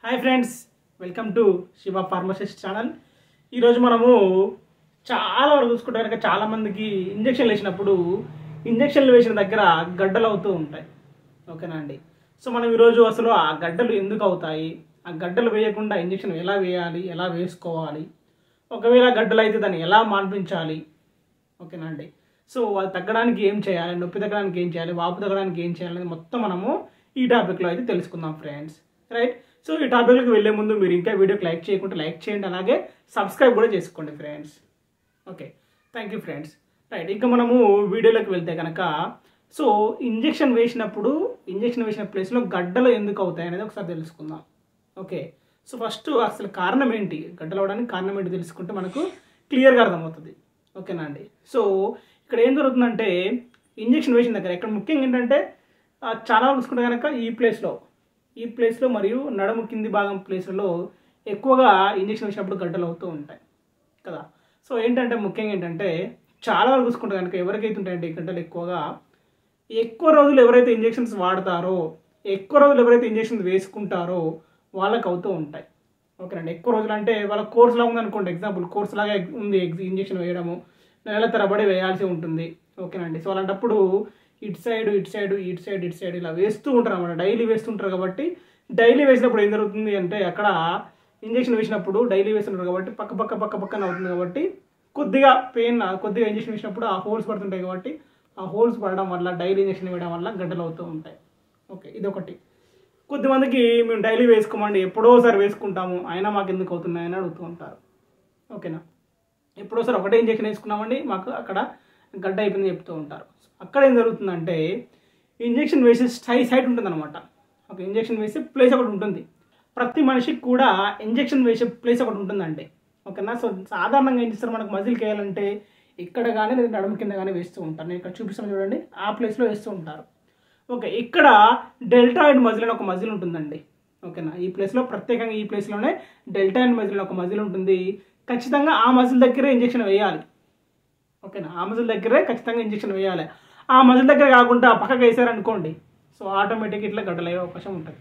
hi friends welcome to Shiva pharmacist channel ఈరోజు మనము చాలా వరకు చూసుకుంటే కనుక చాలా మందికి ఇంజక్షన్లు వేసినప్పుడు ఇంజక్షన్లు వేసిన దగ్గర గడ్డలు అవుతూ ఉంటాయి ఓకేనా అండి సో మనం ఈరోజు అసలు ఆ గడ్డలు ఎందుకు అవుతాయి ఆ గడ్డలు వేయకుండా ఇంజక్షన్ ఎలా వేయాలి ఎలా వేసుకోవాలి ఒకవేళ గడ్డలు అయితే దాన్ని ఎలా మాన్పించాలి ఓకేనా అండి సో అది తగ్గడానికి ఏం చేయాలి నొప్పి తగ్గడానికి ఏం చేయాలి వాపు తగ్గడానికి ఏం చేయాలి అనేది మొత్తం మనము ఈ టాపిక్లో అయితే తెలుసుకుందాం ఫ్రెండ్స్ రైట్ సో ఈ టాపిక్కి వెళ్ళే ముందు మీరు ఇంకా వీడియోకి లైక్ చేయకుంటే లైక్ చేయండి అలాగే సబ్స్క్రైబ్ కూడా చేసుకోండి friends okay thank you friends right ఇంకా మనము వీడియోలోకి వెళ్తే కనుక సో ఇంజెక్షన్ వేసినప్పుడు ఇంజెక్షన్ వేసిన ప్లేస్లో గడ్డలు ఎందుకు అవుతాయి అనేది ఒకసారి తెలుసుకుందాం ఓకే సో ఫస్ట్ అసలు కారణం ఏంటి గడ్డలు అవడానికి కారణం ఏంటి తెలుసుకుంటే మనకు క్లియర్గా అర్థమవుతుంది ఓకేనా అండి సో ఇక్కడ ఏం జరుగుతుందంటే ఇంజెక్షన్ వేసిన దగ్గర ఇక్కడ ముఖ్యంగా ఏంటంటే ఆ, చాలా వరకు చూసుకుంటే కనుక ఈ ప్లేస్లో ఈ ప్లేస్లో మరియు నడుము కింది భాగం ప్లేస్లలో ఎక్కువగా ఇంజెక్షన్ వేసినప్పుడు గడ్డలు అవుతూ ఉంటాయి కదా సో ఏంటంటే ముఖ్యంగా ఏంటంటే చాలా వరకు చూసుకుంటే కనుక ఎవరికైతే ఉంటాయంటే ఈ గడ్డలు ఎక్కువగా ఎక్కువ రోజులు ఎవరైతే ఇంజెక్షన్స్ వాడతారో ఎక్కువ రోజులు ఎవరైతే ఇంజెక్షన్స్ వేసుకుంటారో వాళ్ళకి అవుతూ ఉంటాయి ఓకేనండి ఎక్కువ రోజులు అంటే వాళ్ళ కోర్స్ లాగా ఉందనుకోండి ఎగ్జాంపుల్ కోర్స్ లాగా ఉంది ఇంజెక్షన్ వేయడము నెల తరబడి వేయాల్సి ఉంటుంది ఓకేనండి సో అలాంటప్పుడు ఇటు సైడ్ ఇటు సైడ్ ఇటు సైడ్ ఇటు సైడ్ ఇలా వేస్తూ ఉంటారు అన్నమాట డైలీ వేస్తుంటారు కాబట్టి డైలీ వేసినప్పుడు ఏం జరుగుతుంది అంటే అక్కడ ఇంజెక్షన్ వేసినప్పుడు డైలీ వేస్తుంటారు కాబట్టి పక్క పక్క పక్క పక్కన అవుతుంది కాబట్టి కొద్దిగా పెయిన్ కొద్దిగా ఇంజెక్షన్ వేసినప్పుడు ఆ హోల్స్ పడుతుంటాయి కాబట్టి ఆ హోల్స్ పడడం వల్ల డైలీ ఇంజెక్షన్ వేయడం వల్ల గడ్డలు అవుతూ ఉంటాయి ఓకే ఇదొకటి కొద్దిమందికి మేము డైలీ వేసుకోమండి ఎప్పుడోసారి వేసుకుంటాము అయినా మాకు ఎందుకు అవుతున్నాయి అని అడుగుతూ ఉంటారు ఓకేనా ఎప్పుడోసారి ఒకటే ఇంజెక్షన్ వేసుకున్నామండి మాకు అక్కడ గడ్డ అయిపోయింది చెప్తూ ఉంటారు అక్కడ ఏం జరుగుతుందంటే ఇంజెక్షన్ వేసే స్టై సైట్ ఉంటుంది అనమాట ఒక ఇంజెక్షన్ వేసే ప్లేస్ ఒకటి ఉంటుంది ప్రతి మనిషికి కూడా ఇంజెక్షన్ వేసే ప్లేస్ ఒకటి ఉంటుందండి ఓకేనా సో సాధారణంగా ఏం చేస్తారు మనకు మజిల్కి వేయాలంటే ఇక్కడ కానీ లేదా నడుము కింద కానీ వేస్తూ ఉంటారు నేను ఇక్కడ చూపిస్తాను చూడండి ఆ ప్లేస్లో వేస్తూ ఉంటారు ఓకే ఇక్కడ డెల్టాయిడ్ మజిల్ అని ఒక మజిల్ ఉంటుందండి ఓకేనా ఈ ప్లేస్లో ప్రత్యేకంగా ఈ ప్లేస్లోనే డెల్టాయిడ్ మజిల్ అని ఒక మజిల్ ఉంటుంది ఖచ్చితంగా ఆ మజిల్ దగ్గరే ఇంజెక్షన్ వేయాలి ఓకేనా ఆ మజిల్ దగ్గరే ఖచ్చితంగా ఇంజెక్షన్ వేయాలి ఆ మజిల్ దగ్గర కాకుండా పక్కకు వేసారనుకోండి సో ఆటోమేటిక్ ఇట్లా గడ్డలయ్యే అవకాశం ఉంటుంది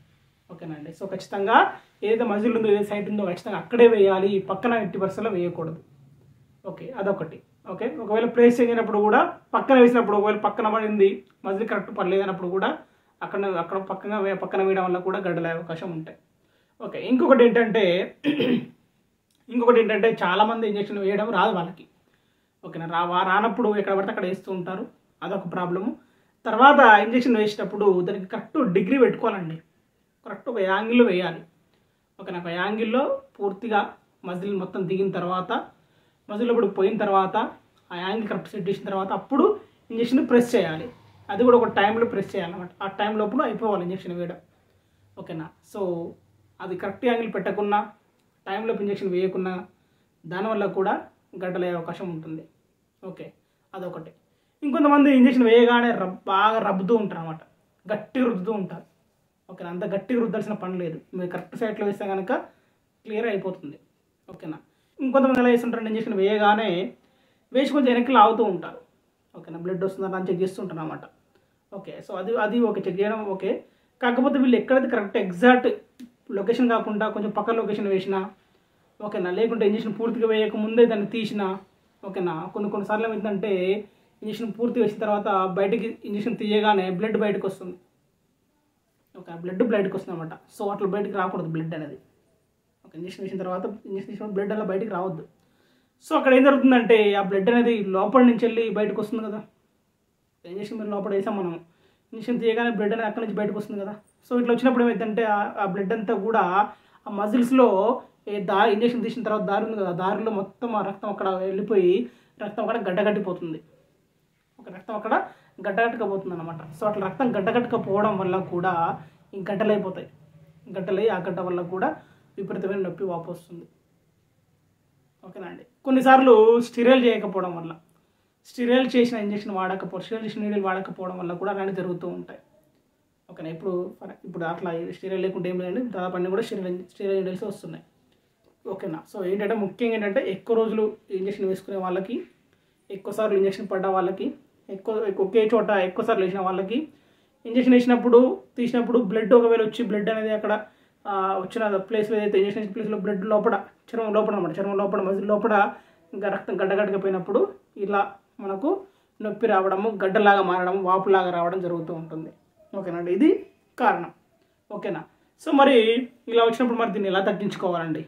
ఓకేనండి సో ఖచ్చితంగా ఏదైతే మజిల్ ఉందో ఏదైతే సైట్ ఉందో ఖచ్చితంగా అక్కడే వేయాలి ఈ పక్కన ఎట్టి పరిస్థితుల్లో వేయకూడదు ఓకే అదొకటి ఓకే ఒకవేళ ప్లేస్ చేంజ్ అయినప్పుడు కూడా పక్కన వేసినప్పుడు ఒకవేళ పక్కన పడింది మజిల్ కరెక్ట్ పడలేదన్నప్పుడు కూడా అక్కడ అక్కడ పక్కన వే- పక్కన వేయడం వల్ల కూడా గడ్డలే అవకాశం ఉంటాయి ఓకే ఇంకొకటి ఏంటంటే ఇంకొకటి ఏంటంటే చాలామంది ఇంజక్షన్ వేయడం రాదు వాళ్ళకి ఓకేనా రా వా- రానప్పుడు ఎక్కడ పడితే అక్కడ వేస్తూ ఉంటారు అదొక ప్రాబ్లము తర్వాత ఇంజక్షన్ వేసేటప్పుడు దానికి కరెక్ట్ డిగ్రీ పెట్టుకోవాలండి కరెక్ట్ ఒక యాంగిల్లో వేయాలి ఓకేనా ఒక యాంగిల్లో పూర్తిగా మజిల్ మొత్తం దిగిన తర్వాత మజిల్ ఇప్పుడు పోయిన తర్వాత ఆ యాంగిల్ కరెక్ట్ సెట్ చేసిన తర్వాత అప్పుడు ఇంజక్షన్ ప్రెస్ చేయాలి అది కూడా ఒక టైంలో ప్రెస్ చేయాలన్నమాట ఆ టైం లోపల అయిపోవాలి ఇంజక్షన్ వేయడం ఓకేనా సో అది కరెక్ట్ యాంగిల్ పెట్టకున్నా టైంలో ఇంజక్షన్ వేయకున్నా దానివల్ల కూడా గడ్డలయ్యే అవకాశం ఉంటుంది ఓకే అదొకటి ఇంకొంతమంది ఇంజక్షన్ వేయగానే రబ్ బాగా రబ్బుతూ ఉంటారు అనమాట గట్టిగా రుద్దుతూ ఉంటారు ఓకేనా అంత గట్టిగా రుద్దాల్సిన పని లేదు మీరు కరెక్ట్ సైట్లో వేస్తే కనుక క్లియర్ అయిపోతుంది ఓకేనా ఇంకొంతమంది ఎలా చేస్తుంటారు ఇంజక్షన్ వేయగానే వేసి కొంచెం వెనక్కి లాగుతూ ఉంటారు ఓకేనా బ్లడ్ వస్తుందా అని చెక్ చేస్తుంటారు అనమాట ఓకే సో అది అది ఓకే చెక్ చేయడం ఓకే కాకపోతే వీళ్ళు ఎక్కడైతే కరెక్ట్ ఎగ్జాక్ట్ లొకేషన్ కాకుండా కొంచెం పక్క లొకేషన్ వేసినా ఓకేనా లేకుంటే ఇంజక్షన్ పూర్తిగా వేయక ముందే దాన్ని తీసినా ఓకేనా కొన్ని కొన్నిసార్లు ఏమైందంటే ఇంజక్షన్ పూర్తి వేసిన తర్వాత బయటికి ఇంజక్షన్ తీయగానే బ్లడ్ బయటకు వస్తుంది ఓకే బ్లడ్ బయటకు వస్తుంది అనమాట సో అట్లా బయటికి రాకూడదు బ్లడ్ అనేది ఒక ఇంజక్షన్ వేసిన తర్వాత ఇంజక్షన్ వేసిన బ్లడ్ అలా బయటికి రావద్దు సో అక్కడ ఏం జరుగుతుందంటే ఆ బ్లడ్ అనేది లోపల నుంచి వెళ్ళి బయటకు వస్తుంది కదా ఇంజక్షన్ మీరు లోపల వేసాం మనం ఇంజక్షన్ తీయగానే బ్లడ్ అనేది అక్కడ నుంచి బయటకు వస్తుంది కదా సో ఇట్లా వచ్చినప్పుడు ఏమైందంటే ఆ- ఆ బ్లడ్ అంతా కూడా ఆ మజిల్స్లో ఏ దా ఇంజక్షన్ తీసిన తర్వాత దారి ఉంది కదా ఆ దారిలో మొత్తం ఆ రక్తం అక్కడ వెళ్ళిపోయి రక్తం అక్కడ గడ్డగట్టిపోతుంది ఒక రక్తం అక్కడ గడ్డగట్టకపోతుంది అనమాట సో అట్లా రక్తం గడ్డగట్టకపోవడం వల్ల కూడా ఈ గడ్డలు అయిపోతాయి గడ్డలై ఆ గడ్డ వల్ల కూడా విపరీతమైన నొప్పి వాపు వస్తుంది ఓకేనా అండి కొన్నిసార్లు స్టిరైల్ చేయకపోవడం వల్ల స్టిరైల్ చేసిన ఇంజక్షన్ వాడకపోవడం స్టిరైల్ చేసిన నీళ్ళు వాడకపోవడం వల్ల కూడా అలాంటివి జరుగుతూ ఉంటాయి ఓకేనా ఇప్పుడు ఫర్- ఇప్పుడు అట్లా స్టిరైల్ లేకుంటే ఏం లేదండి దాదాపు అన్నీ కూడా స్టిరైల్ స్టిరైల్ నీడిల్స్ వస్తున్నాయి ఓకేనా సో ఏంటంటే ముఖ్యంగా ఏంటంటే ఎక్కువ రోజులు ఇంజక్షన్ వేసుకునే వాళ్ళకి ఎక్కువసార్లు ఇంజక్షన్ పడ్డ వాళ్ళకి ఎక్కువ ఒకే చోట ఎక్కువసార్లు వేసిన వాళ్ళకి ఇంజక్షన్ వేసినప్పుడు తీసినప్పుడు బ్లడ్ ఒకవేళ వచ్చి బ్లడ్ అనేది అక్కడ ఆ, వచ్చిన ప్లేస్ ఏదైతే ఇంజక్షన్ ఇచ్చిన ప్లేస్లో బ్లడ్ లోపల చర్మం లోపల అనమాట చర్మం లోపల మజిల్ లోపల ఇంకా రక్తం గడ్డగడ్డకపోయినప్పుడు ఇలా మనకు నొప్పి రావడము గడ్డలాగా మారడం వాపులాగా రావడం జరుగుతూ ఉంటుంది ఓకేనండి ఇది కారణం ఓకేనా సో మరి ఇలా వచ్చినప్పుడు మరి దీన్ని ఎలా తగ్గించుకోవాలండి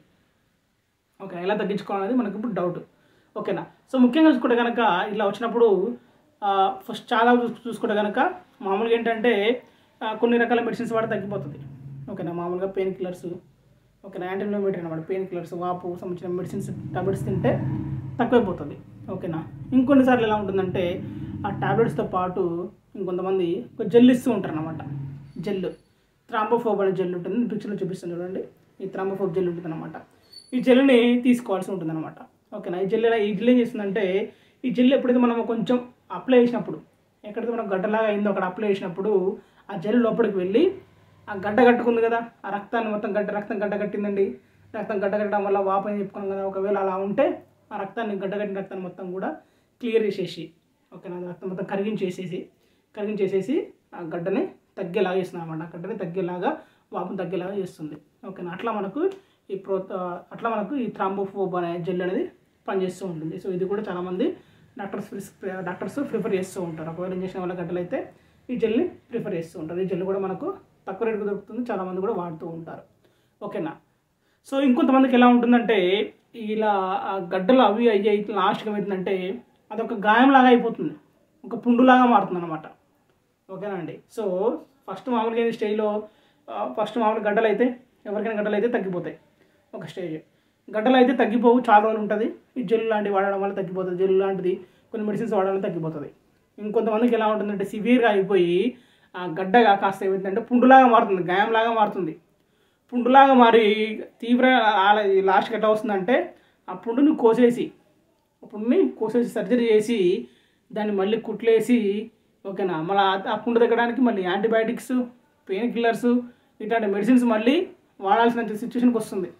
ఓకే ఎలా తగ్గించుకోవాలనేది మనకు ఇప్పుడు డౌట్ ఓకేనా సో ముఖ్యంగా చూసుకుంటే కనుక ఇలా వచ్చినప్పుడు ఫస్ట్ చాలా చూ- చూసుకుంటే కనుక మామూలుగా ఏంటంటే ఆ, కొన్ని రకాల మెడిసిన్స్ వాడితే తగ్గిపోతుంది ఓకేనా మామూలుగా పెయిన్ కిల్లర్స్ ఓకేనా యాంటీబయోటిక్ అనమాట పెయిన్ కిల్లర్స్ వాపు సంబంధించిన మెడిసిన్స్ టాబ్లెట్స్ తింటే తక్కువైపోతుంది ఓకేనా ఇంకొన్నిసార్లు ఎలా ఉంటుందంటే ఆ టాబ్లెట్స్తో పాటు ఇంకొంతమంది ఒక జెల్ ఇస్తూ ఉంటారు అనమాట జెల్ థ్రాంబోఫోబ్ అనే జెల్ ఉంటుంది పిక్చర్లో చూపిస్తాను చూడండి ఈ థ్రాంబోఫోబ్ జెల్ ఉంటుంది అనమాట ఈ జెల్ని తీసుకోవాల్సి ఉంటుంది అనమాట ఓకేనా ఈ జెల్ ఎలా- ఈ జెల్ ఏం చేస్తుందంటే ఈ జెల్ ఎప్పుడైతే మనం కొంచెం అప్లై చేసినప్పుడు ఎక్కడైతే మనం గడ్డలాగా అయిందో అక్కడ అప్లై చేసినప్పుడు ఆ జెల్ లోపలికి వెళ్ళి ఆ గడ్డ కట్టుకుంది కదా ఆ రక్తాన్ని మొత్తం గడ్డ రక్తం గడ్డ కట్టిందండి రక్తం గడ్డ కట్టడం వల్ల వాపు అని చెప్పుకున్నాం కదా ఒకవేళ అలా ఉంటే ఆ రక్తాన్ని గడ్డ కట్టిన రక్తాన్ని మొత్తం కూడా క్లియర్ చేసేసి ఓకేనా ఆ రక్తం మొత్తం కరిగించేసేసి కరిగించేసేసి ఆ గడ్డని తగ్గేలాగా చేస్తుంది అనమాట ఆ గడ్డని తగ్గేలాగా వాపుని తగ్గేలాగా చేస్తుంది ఓకేనా అట్లా మనకు ఈ ప్రో అట్లా మనకు ఈ థ్రాంబోఫోబ్ అనే జెల్ అనేది పనిచేస్తూ ఉంటుంది సో ఇది కూడా చాలామంది డాక్టర్స్ డాక్టర్స్ ప్రిఫర్ చేస్తూ ఉంటారు ఒకవేళ ఇంజక్షన్ వల్ల గడ్డలు అయితే ఈ జెల్ని ప్రిఫర్ చేస్తూ ఉంటారు ఈ జెల్ కూడా మనకు తక్కువ రేటుకు దొరుకుతుంది చాలామంది కూడా వాడుతూ ఉంటారు ఓకేనా సో ఇంకొంతమందికి ఎలా ఉంటుందంటే ఇలా ఆ గడ్డలు అవి అయ్యి లాస్ట్కి ఏమవుతుందంటే అదొక గాయంలాగా అయిపోతుంది ఒక పుండులాగా మారుతుంది అనమాట ఓకేనా అండి సో ఫస్ట్ మామూలుగా ఈ స్టేజ్లో ఫస్ట్ మామూలు గడ్డలు అయితే ఎవరికైనా గడ్డలు అయితే తగ్గిపోతాయి ఒక స్టేజ్ గడ్డలు అయితే తగ్గిపోవు చాలా రోజులు ఉంటుంది ఈ జెల్ లాంటివి వాడడం వల్ల తగ్గిపోతుంది జెల్ లాంటిది కొన్ని మెడిసిన్స్ వాడడం వల్ల తగ్గిపోతుంది ఇంకొంతమందికి ఎలా ఉంటుందంటే సివియర్గా అయిపోయి ఆ గడ్డగా కాస్త ఏమైందంటే పుండులాగా మారుతుంది గాయంలాగా మారుతుంది పుండులాగా మారి తీవ్ర ఆల- ఈ లాస్ట్కి ఎట్లా వస్తుందంటే ఆ పుండుని కోసేసి ఆ పుండుని కోసేసి సర్జరీ చేసి దాన్ని మళ్ళీ కుట్లేసి ఓకేనా మళ్ళీ ఆ- ఆ పుండు తగ్గడానికి మళ్ళీ యాంటీబయాటిక్స్ పెయిన్ కిల్లర్స్ ఇట్లాంటి మెడిసిన్స్ మళ్ళీ వాడాల్సిన సిచ్యువేషన్కి వస్తుంది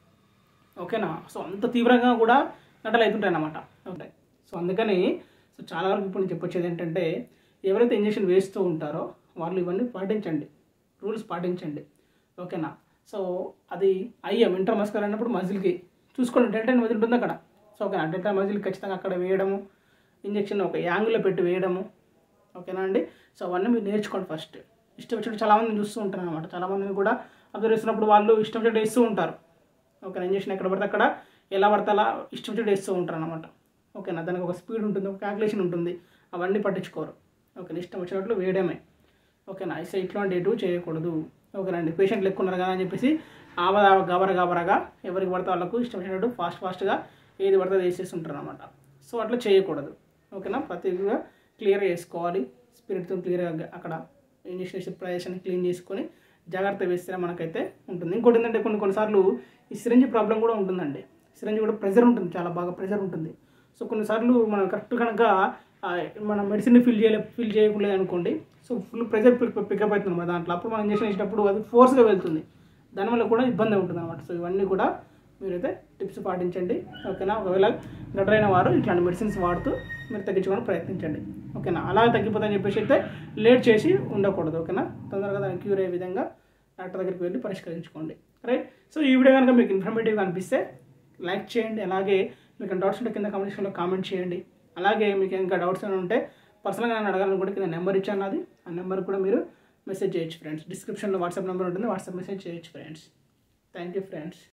ఓకేనా సో అంత తీవ్రంగా కూడా గడ్డలు అవుతుంటాయి అన్నమాట ఉంటాయి సో అందుకని సో చాలా వరకు ఇప్పుడు నేను చెప్పొచ్చేది ఏంటంటే ఎవరైతే ఇంజక్షన్ వేస్తూ ఉంటారో వాళ్ళు ఇవన్నీ పాటించండి రూల్స్ పాటించండి ఓకేనా సో అది అయ్యాం ఇంటర్ మస్కర్ అన్నప్పుడు మజిల్కి చూసుకోండి డెల్టైన్ మజిల్ ఉంటుంది అక్కడ సో ఓకేనా డెల్టైన్ మజిల్ ఖచ్చితంగా అక్కడ వేయడము ఇంజక్షన్ ఒక యాంగిల్లో పెట్టి వేయడము ఓకేనా అండి సో అవన్నీ మీరు నేర్చుకోండి ఫస్ట్ ఇష్టం వచ్చినట్టు చాలామంది చూస్తూ ఉంటారు అనమాట చాలామందిని కూడా అబ్జర్వ్ చేస్తున్నప్పుడు వాళ్ళు ఇష్టం వచ్చినట్టు వేస్తూ ఉంటారు ఓకేనా ఇంజక్షన్ ఎక్కడ పడితే అక్కడ ఎలా పడితే అలా ఇష్టం వచ్చినట్టు వేస్తూ ఉంటారు అనమాట ఓకేనా దానికి ఒక స్పీడ్ ఉంటుంది ఒక క్యాల్కులేషన్ ఉంటుంది అవన్నీ పట్టించుకోరు ఓకేనా ఇష్టం వచ్చినట్లు వేయడమే ఓకేనా అయితే ఇట్లాంటి ఎటు చేయకూడదు ఓకేనండి పేషెంట్లు ఎక్కువ ఉన్నారు కదా అని చెప్పేసి ఆవద గబర గబరగా ఎవరికి పడితే వాళ్ళకు ఇష్టం వచ్చినట్టు ఫాస్ట్ ఫాస్ట్గా ఏది పడితే అది వేసేసి ఉంటారు అనమాట సో అట్లా చేయకూడదు ఓకేనా ప్రతిగా క్లియర్ చేసుకోవాలి స్పిరిట్తో క్లియర్గా అక్కడ ఇంజక్షన్ వేసే ప్రదేశాన్ని క్లీన్ చేసుకొని జాగ్రత్త వేస్తేనే మనకైతే ఉంటుంది ఇంకోటి ఏంటంటే కొన్ని కొన్నిసార్లు ఈ సిరంజి ప్రాబ్లం కూడా ఉంటుందండి సిరంజి కూడా ప్రెజర్ ఉంటుంది చాలా బాగా ప్రెజర్ ఉంటుంది సో కొన్నిసార్లు మనం కరెక్ట్ కనుక ఆ, మన మెడిసిన్ ఫిల్ చేయలే ఫిల్ చేయకూడదు అనుకోండి సో ఫుల్ ప్రెజర్ పికప్ అవుతుంది మన దాంట్లో అప్పుడు మనం ఇంజక్షన్ ఇచ్చినప్పుడు అది ఫోర్స్గా వెళ్తుంది దానివల్ల కూడా ఇబ్బంది ఉంటుంది అనమాట సో ఇవన్నీ కూడా మీరైతే టిప్స్ పాటించండి ఓకేనా ఒకవేళ గడ్డరైన వారు ఇట్లాంటి మెడిసిన్స్ వాడుతూ మీరు తగ్గించుకోవడానికి ప్రయత్నించండి ఓకేనా అలా తగ్గిపోతుందని చెప్పేసి అయితే లేట్ చేసి ఉండకూడదు ఓకేనా తొందరగా దాన్ని క్యూర్ అయ్యే విధంగా డాక్టర్ దగ్గరికి వెళ్ళి పరిష్కరించుకోండి రైట్ సో ఈ వీడియో కనుక మీకు ఇన్ఫర్మేటివ్గా అనిపిస్తే లైక్ చేయండి అలాగే మీకు డౌట్స్ ఉంటే కింద కామెంట్ సెక్షన్లో కామెంట్ చేయండి అలాగే మీకు ఇంకా డౌట్స్ ఏమైనా ఉంటే పర్సనల్గా నన్ను అడగాలని కూడా కింద నెంబర్ ఇచ్చాను అది ఆ నెంబర్ కూడా మీరు మెసేజ్ చేయొచ్చు ఫ్రెండ్స్ డిస్క్రిప్షన్లో వాట్సాప్ నెంబర్ ఉంటుంది వాట్సాప్ మెసేజ్ చేయొచ్చు ఫ్రెండ్స్ థ్యాంక్ యూ ఫ్రెండ్స్